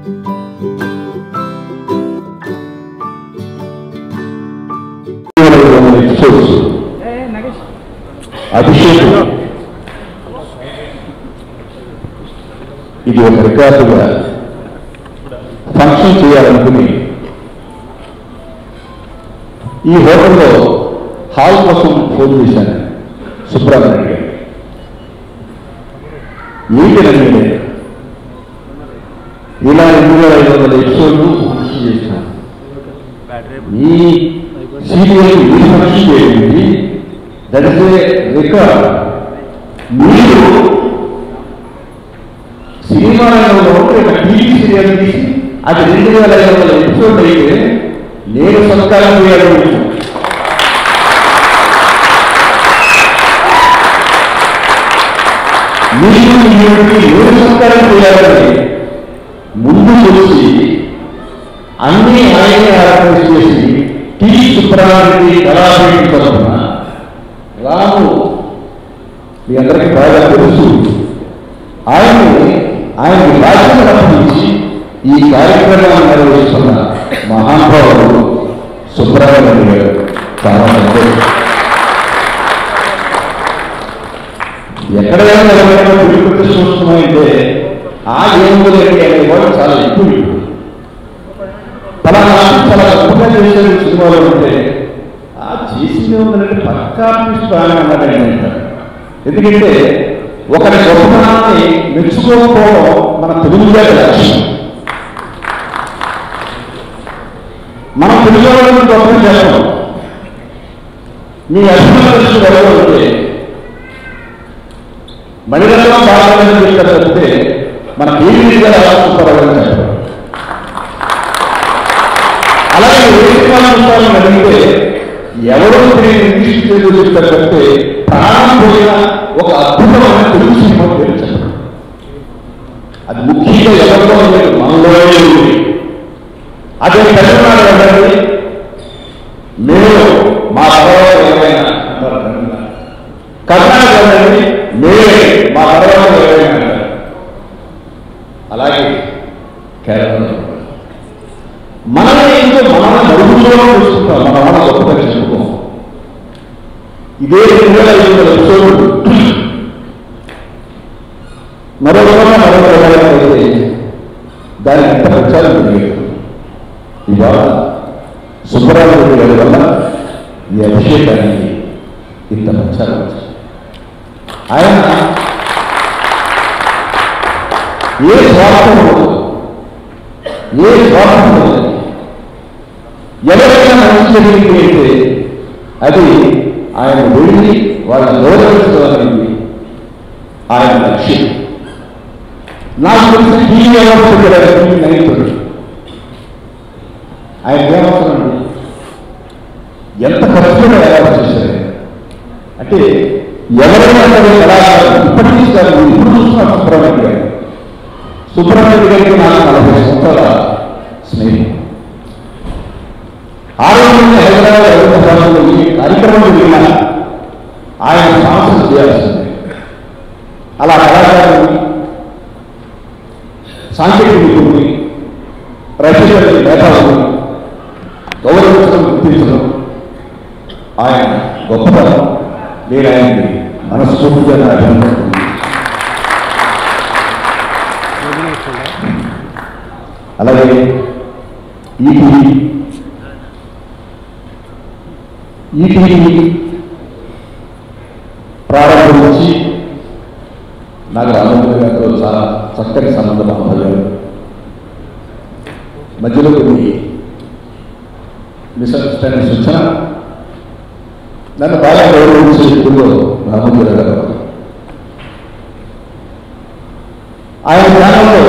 Episodes అభిషేకం ఇది ఒక రికార్డుగా ఫంక్షన్ చేయాలనుకుని ఈ హోటల్లో హాల్ కోసం ఫోన్ చేశాను సుబ్రహ్మణ్యం గారు ఏంటంటే ఇలా ఎనిమిది వేల ఐదు వందల ఎపిసోడ్లు ఫంక్షన్ చేశాను ఈ సీరియల్ ఈ ఫంక్షన్ చేయండి దట్ ఇస్ ఏ రికార్డ్ మీరు సినిమా రంగంలో ఉంటే ఒక టీవీ సీరియల్ తీసి అది రెండు వేల ఐదు వందల ఎపిసోడ్ అయితే నేను సంస్కారం చేయాలి మీరు మీరుకి నేను సంస్కారం చేయాలని ముందు తెలిసి అన్ని ఆయనే ఆర్గనైజ్ చేసి టీ సుబ్రహ్మణ్యం కళాపీఠ తరఫున రాము మీ అందరికీ బాగా తెలుసు ఆయన్ని ఆయన బాధ్యత అప్పగించి ఈ కార్యక్రమాన్ని నిర్వహిస్తున్న మహానుభావుడు సుబ్రహ్మణ్యం గారు చాలా సంతోషం ఎక్కడైనా ఎవరైనా తిరుపతి చూస్తున్నాయంటే ఆ ఏముంది అనేవాడు చాలా ఎక్కువ ఇప్పుడు ఫలానా చాలా గొప్పగా చేశారు ఈ సినిమాలో ఉంటే ఆ చేసింది ఉందంటే పక్కా ఆర్టిస్ట్ బాగానే ఉన్నాడని అంటారు ఎందుకంటే ఒకరి గొప్పతనాన్ని మెచ్చుకోకపోవడం మన తెలుగు జాతి లక్ష్యం మనం తెలుగు వాళ్ళని గొప్ప చేస్తాం మీ అభిమానులు ఎవరో ఉంటే మణిరత్నం బాగా చెప్తే మన టీవీ గారు ఆలోచిస్తారని చెప్పారు అలాగే వేదికలను అడిగితే ఎవరో మీరు ఇంగ్లీష్ తెలుగు చెప్తారంటే ప్రాణం పోయిన ఒక అద్భుతమైన తెలుగు సినిమా పేరు చెప్పండి అది ముఖ్యంగా ఎవరిలో లేదు మనలోనే ఉంది అదే తెలంగాణ వెళ్ళండి మేము మా తర్వాత ఏమైనా అంటారు తెలంగాణ. కర్ణాటక వెళ్ళండి మేమే మా తర్వాత ఏమైనా అంటారు అలాగే కేరళ మనల్ని ఏంటో మనల్ని మరుగుదలలో చూసుకుంటాం మన వాళ్ళ గొప్పగా చెప్పుకోం ఇదే రెండు వేల ఐదు వందల ఎపిసోడ్ మరో విధంగా మరో ప్రకారం అయితే దానికి ఎంత ప్రచారం జరిగేది ఇవాళ సుబ్బరామరెడ్డి గారి వల్ల ఈ అభిషేకానికి ఇంత ప్రచారం వచ్చింది ఆయన ఏ స్వార్థం ఉండదు ఏ స్వార్థం ఉండదు ఎవరైనా మంచి జరిగింది అంటే అది ఆయన వెళ్ళి వాళ్ళని గౌరవించడానికి ఆయన లక్ష్యం నాకు తెలిసి టీవీ అవార్డ్స్ పెట్టారు నైన్త్ ఆయన ఏమవుతుందండి ఎంత ఖర్చుగా అవార్డు చేశారు అంటే ఎవరైనా సరే కళాకారులు ఇప్పటికీ సార్ మీరు ఇప్పుడు చూస్తున్నారు సుబ్రహ్మణ్యం గారు సుబ్రహ్మణ్యం గారికి నాకు నలభై సంవత్సరాల స్నేహం ఆ రోజున హైదరాబాద్ రవీంద్ర భాషలో ఈ కార్యక్రమం వెళ్ళినా ఆయన స్పాన్సర్ చేయాల్సింది అలా కళాకారుని సాంకేతిక నిపుణుని రచయితని మేధావుని గౌరవించడం గుర్తించడం ఆయన గొప్పతనం నేను ఆయన్ని మనస్ఫూర్తిగా నా అభినందిస్తున్నాను అలాగే ఈటీవీ ఈటీవీ ప్రారంభం నుంచి నాకు రామచంద్ర గారితో చాలా చక్కని సంబంధం అవ్వలేదు మధ్యలో కొన్ని మిస్అండర్స్టాండింగ్స్ వచ్చిన నన్ను బాగా గౌరవించే వ్యక్తుల్లో రామచంద్ర గారు ఆయన జ్ఞానంలో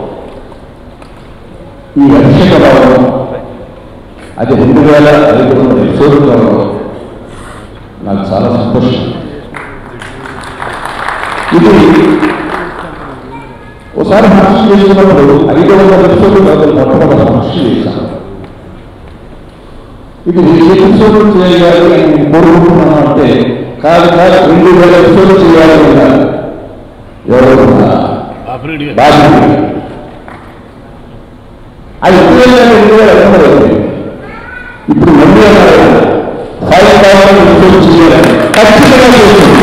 ఈ అభిషేక రావడం అది రెండు వేల ఐదు వందల ఎపిసోడ్లు రావడం నాకు చాలా సంతోషం ఇది ఒకసారి ఫంక్షన్ చేసుకున్నప్పుడు ఐదు వందల ఎపిసోడ్లు కాదు మొట్టమొదటి ఫంక్షన్ చేశాను ఇది వెయ్యి ఎపిసోడ్లు చేయాలి అని నేను కోరుకుంటున్నాను అంటే కాదు కాదు రెండు వేల ఎపిసోడ్లు చేయాలి అన్నారు ఎవరు బాధ్యత అది రెండు వేల రెండు వేల రెండు అవుతుంది ఇప్పుడు మళ్ళీ అన్నారు ఫైవ్ థౌసండ్ రిపోర్ట్ చేయాలి ఖచ్చితంగా చేస్తుంది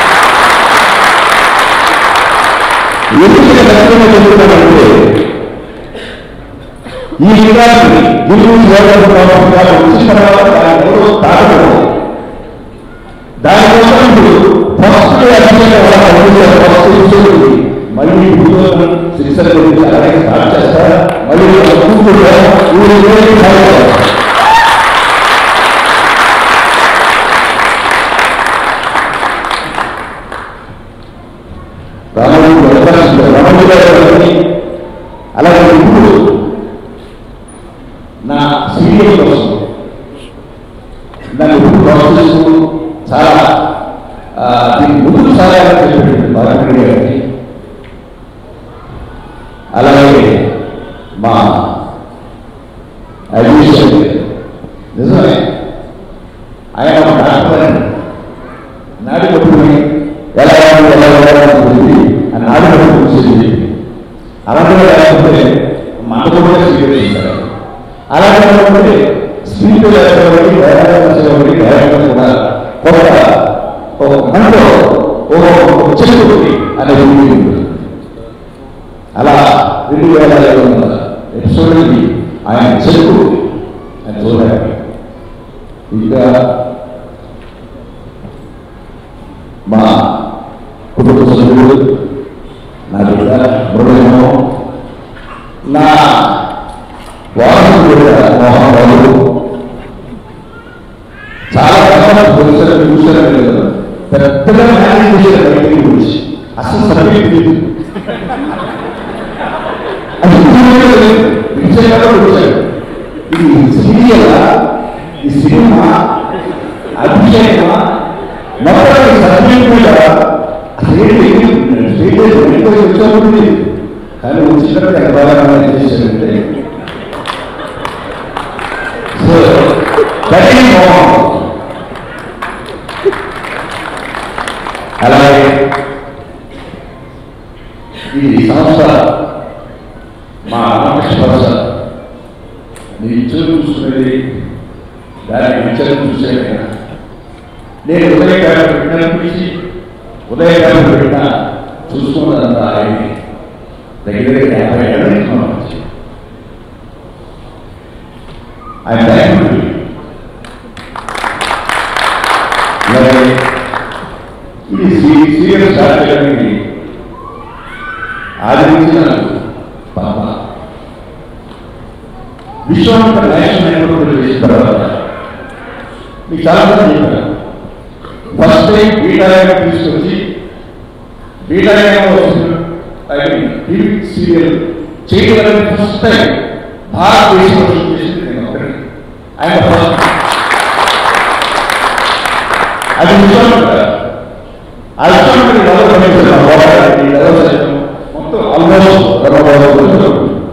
ఎందుకు నేను ఖచ్చితంగా చెప్తున్నానంటే ఈ విధానాన్ని గిరిజన సేవలు వచ్చిన తర్వాత దాని ఎవరో తాగడం దానికోసం ఇప్పుడు ఫస్ట్ అధికంగా ఫస్ట్ ఇచ్చేది మళ్ళీ భూలోకం శిక్షణ గురించి అలాగే స్టార్ట్ చేస్తారా మళ్ళీ కూర్చుంటే ఊరి ఊరికి సాగుతారు రాముడు అవకాశం రాముడు గారు అలాగే ఇప్పుడు నా సీరియల్ కోసం దాన్ని ఇప్పుడు ప్రాసెస్ చాలా ఆ, దీన్ని ముందుకు సాగాలని చెప్పాడు బాలకృష్ణ గారికి అలాగే మా అడ్మిషన్ నిజమే ఆయన ఒక డాక్టర్ అని నాడి పట్టుకుని ఎలా ఉండాలి, ఎలా ఉండాలని ఆ నాడి పట్టుకుని చూసింది అలాంటి లేకపోతే మాట కూడా స్వీకరించారు అలాగే కాకపోతే స్పీకర్ లేకపోతే డైరెక్టర్ డైరెక్టర్ కూడా కొత్త ఒక మనలో ఒక చెట్టు అనేది ఉంది అలా రెండు వేల ఐదు వందల ఎపిసోడ్కి ఆయన చెట్టు ఆయన చూడాలి ఇంకా మా కుటుంబ సభ్యులు నా బిడ్డ మృగము నా వాహనం కూడా మోహన్ బాబు చాలా రకాల పురుషులు చూసారు కదా పెద్దగా మేనేజ్ చేశారు బయటికి గురించి అసలు సబ్జెక్ట్ లేదు అది విషయంగా వచ్చాడు ఇది సీరియల్ ఈ సినిమా అభిషేకమా మొత్తం ఈ సబ్జెక్ట్ కూడా అసలు ఏంటి స్టేజ్ ఎంతో వచ్చాడు కానీ వచ్చినప్పుడు ఎంత బాగా మేనేజ్ చేశాడంటే సో దట్ ఈస్ మోహన్ అలాగే ఈ సంస్థ మా రామకృష్ణ ప్రసాద్ నీ ఇచ్చులు చూసుకునేది దాన్ని ఇచ్చలు చూసేది నేను ఉదయకాలం పెట్టినప్పటికీ ఉదయకాలం పెట్టిన చూసుకున్నదంతా ఆయన దగ్గర దగ్గర యాభై ఏళ్ళ నుంచి మనం వచ్చాం. ఆయన థ్యాంక్ అలాగే ఇది సీ- సీరియల్ స్టార్ట్ చేయడానికి ఆది నుంచి నాకు పాప విశ్వాంత నేషనల్ నెట్వర్క్ చేసిన తర్వాత మీకు చాలా మంది చెప్పారు ఫస్ట్ టైం బీటాగా తీసుకొచ్చి బీటాగా ఐ మీన్ టీవీ సీరియల్ చేయగలని ఫస్ట్ టైం భారతదేశంలో చేసింది నేను ఒకటి ఆయన ఫస్ట్ అది విశ్వాసం ఆ విషయంలో మీరు ఎవరు పనిచేస్తారు పోరాటానికి ఎవరు చేయడం మొత్తం ఆల్మోస్ట్ ధర్మబాబు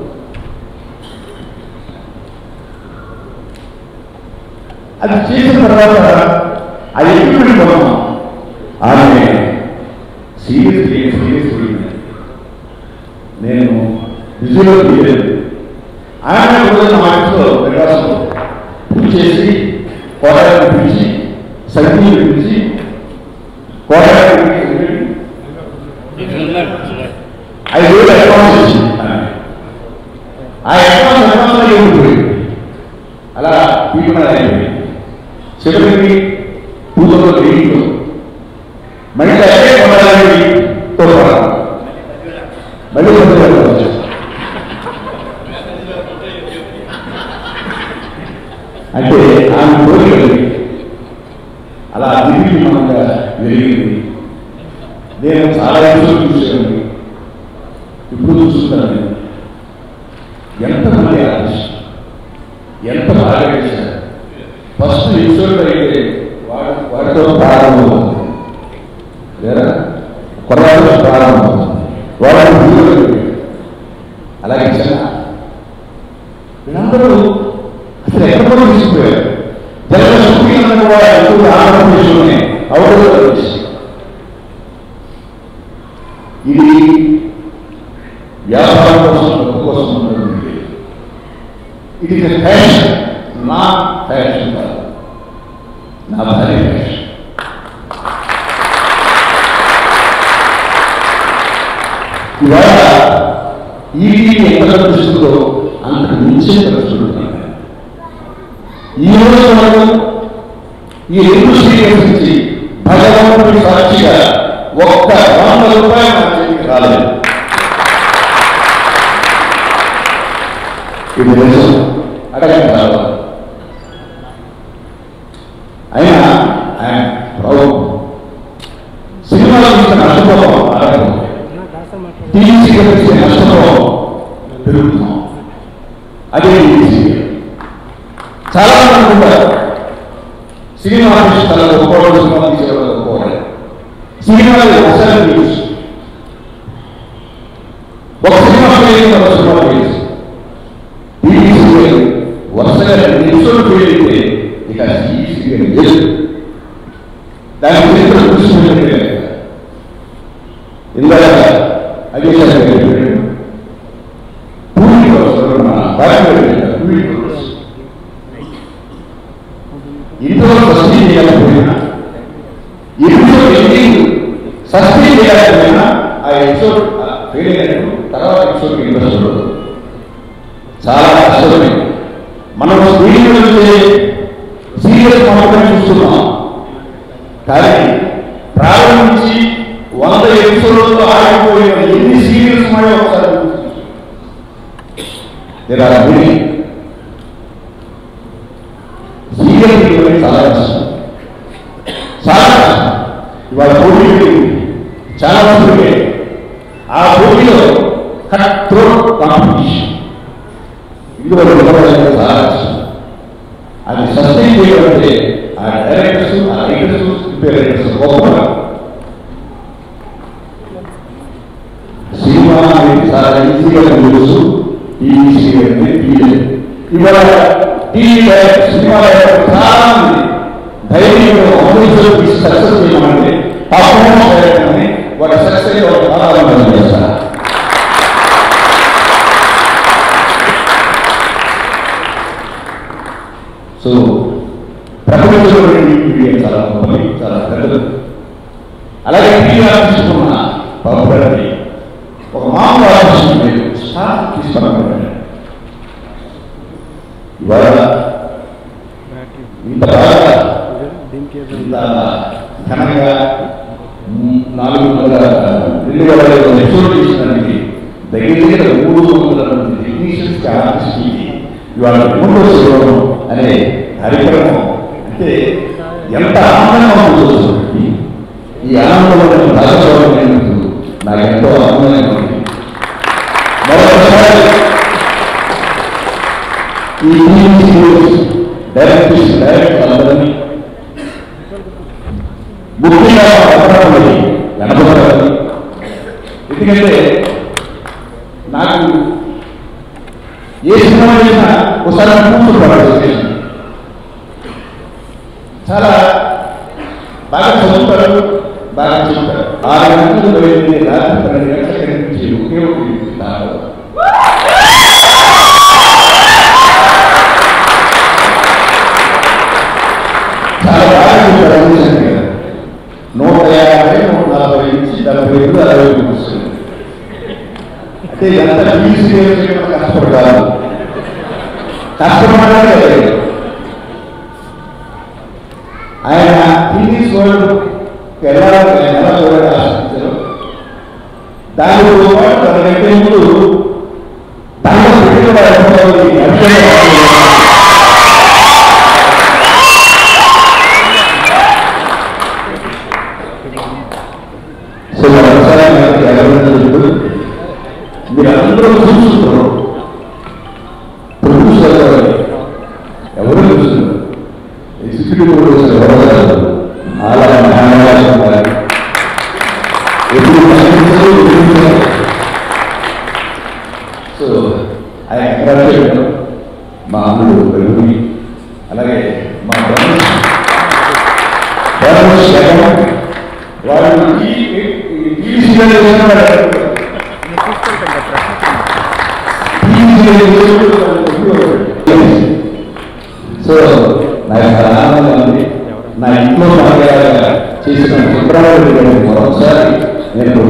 అది చేసిన తర్వాత ఆ ఎక్విప్మెంట్ మనం ఆమె సీరియస్ సీరియస్ నేను బిజీలో తీయలేదు ఆయన కూడా మా ఇంట్లో ప్రకాశంలో పూజ చేసి పోరాటాన్ని పిలిచి సంగీతం పిలిచి పోరాటానికి ఐదు వేలు అడ్వాన్స్ ఇచ్చింది ఆ అడ్వాన్స్ అడ్వాన్స్ ఉండిపోయింది అలా పీకున అయిపోయింది చివరికి పూజలో నీళ్ళు మళ్ళీ అదే కొనాలని తోపడం మళ్ళీ పొద్దున వచ్చాం. అంటే ఆమె కోరికలు అలా నిర్వీర్యమంగా జరిగింది నేను చాలా ఎపిసోడ్ చూశాను ఇప్పుడు చూస్తున్నాను నేను. ఎంతమంది ఆర్టిస్ట్ ఎంత బాగా చేశారు ఫస్ట్ ఎపిసోడ్ అయితే వాడు వాడితో ప్రారంభం లేదా కొరవాడితో ప్రారంభం వాడు హీరోలు అలాగే చిన్న వీళ్ళందరూ అసలు ఎక్కడ కూడా తీసుకుపోయారు జగన్ సుప్రీం కూడా ఎక్కువ ఆంధ్రప్రదేశ్లోనే అవకాశం ఇది వ్యాపారం కోసం డబ్బు కోసం ఉంటుంది ఇట్ ఈస్ ఎ ఫ్యాషన్ నా ఫ్యాషన్ కాదు నా భార్య ఫ్యాషన్ ఇవాళ ఈ ఎంత కనిపిస్తుందో అంతకు మించే కనిపిస్తున్నాను ఈ రోజు వరకు ఈ రెండు సీరియల్స్ నుంచి భగవంతుడి సాక్షిగా ఒక్క వంద రూపాయలు నా చేతికి రాలేదు ఇది నిజం అడగండి రావాలి అయినా ఆయన ప్రౌడ్ సినిమాలో ఇచ్చిన నష్టపోవడం అడగదు టీవీ సీరియల్ ఇచ్చే నష్టపోవడం పెరుగుతున్నాం అదే టీవీ సీరియల్ చాలా మంది అనుకుంటారు సినిమా ఆర్టిస్ట్ తన గొప్పవాడు సినిమా తీసేవాడు గొప్పవాడు సినిమాలు ఒకసారి న్యూస్ ఒక సినిమా ఫెయిల్ ఒక సినిమా ఫెయిల్ టీవీ సీరియల్ వరుసగా రెండు నిమిషాలు ఫెయిల్ అయితే ఇక ఈ సీరియల్ లేదు దాని చరిత్ర చూసుకుంటే ఇందాక అదే పూర్తి మన భారత పూర్తి ఇంట్లో సస్టైన్ చేయలేకపోయినా ఎపిసోడ్ ఎండింగ్ సస్టైన్ చేయలేకపోయినా ఆ ఎపిసోడ్ ఫెయిల్ అయినట్టు తర్వాత ఎపిసోడ్ ఇంట్రెస్ట్ ఉండదు చాలా కష్టమే మనం స్క్రీన్ చూస్తే సీరియల్ మాత్రమే చూస్తున్నాం కానీ ప్రారంభించి వంద ఎపిసోడ్లతో ఆగిపోయిన ఎన్ని సీరియల్స్ ఉన్నాయో ఒకసారి దేర్ ఆర్ మెనీ సీరియల్ తీయడం చాలా కష్టం చాలా కష్టం ఇవాళ పోటీ పెట్టింది చాలా మంది ఆ పోటీలో కట్ త్రో కాంపిటీషన్ ఇందులో నిలబడాలంటే చాలా కష్టం అది సస్టైన్ చేయడం అంటే ఆ డైరెక్టర్స్ ఆ రైటర్స్ రైటర్స్ గొప్ప సినిమా అనేది చాలా ఈజీగా తెలుసు టీవీ సీరియల్ టీవీ ఇవాళ టీవీ డైరెక్టర్ సినిమా డైరెక్టర్ చాలా మంది ధైర్యంగా అమృతులు తీసి సక్సెస్ చేయమంటే పర్ఫార్మెన్స్ డైరెక్టర్ అని వాటి సక్సెస్ చాలా మంది చేస్తారు సో ప్రపంచంలో టీవీ చాలా గొప్పది చాలా పెద్దది అలాగే టీవీ ఆర్టిస్ట్ ఉన్న పాపులారిటీ ఒక మామూలు ఆర్టిస్ట్ లేదు స్టార్ తీసుకున్నాడు ఇవాళ ఇంత బాగా ఇంత ఘనంగా మ్, నాలుగు వందల రెండు వేల ఐదు వందల ఎపిసోడ్ చేసినానికి దగ్గర దగ్గర మూడు వందల మంది టెక్నీషియన్స్ ఆర్టిస్ట్కి ఇవాళ మూడో శివరం అనే కార్యక్రమం అంటే ఎంత ఆనందంగా ఉందో చూడండి. ఈ ఆనందంలో భాగస్వామ్యం నాకు ఎంతో ఆనందంగా ఉంది మరొకసారి ఈ టీవీ సీరియల్స్ డైరెక్టర్స్ డైరెక్టర్ అందరినీ ముఖ్యంగా అమరావతి వెనకబడాలి ఎందుకంటే నాకు ఏ సినిమా చేసినా ఒకసారి కూర్చుంటాడు చాలా బాగా చదువుతాడు బాగా చెప్తాడు ఆరు గంటలు పోయింది రాత్రి పన్నెండు గంటల కనిపించి ఒకే ఒక వ్యక్తి నాకు. చాలా బాగా చెప్పారు అందుకని కదా. నూట యాభై నూట నలభై నుంచి డెబ్బై ఐదు అరవై ఐదు వస్తుంది అంటే ఇదంతా ఫీజు చేయడం కష్టపడి కాదు కష్టపడాలి లేదు. ఆయన ఇంగ్లీష్ వర్డ్ ఎలా ఎలా చూడాలి ఆశించారు దానితో పాటు తన కంటే ముందు దాంట్లో పెట్టిన వారి అభిప్రాయం సో ఒకసారి నాకు ఎవరైనా చెప్తూ మీరు అందరూ చూస్తున్నారు ప్రొడ్యూసర్ గారు ఎవరు చూస్తున్నారు ఎగ్జిక్యూటివ్ ప్రొడ్యూసర్ ఎవరు కాదు అలా న్యాయవాదం గారు ఎప్పుడు ప్రశ్నించరు, ఎదుర్కొన్నారు. సో ఆయన కంగ్రాచులేషన్ మా అమ్ముడు రఘుని అలాగే మా బ్రహ్మ బ్రహ్మ శరణం వాళ్ళు ఈ ఈ టీవీ సీరియల్ చేసిన వాళ్ళు టీవీ సీరియల్ చేసిన వాళ్ళు సో నాకు చాలా ఆనందంగా ఉంది నా ఇంట్లో మాట్లాడాల చేసిన సుబ్రహ్మణ్యం గారికి మరొకసారి నేను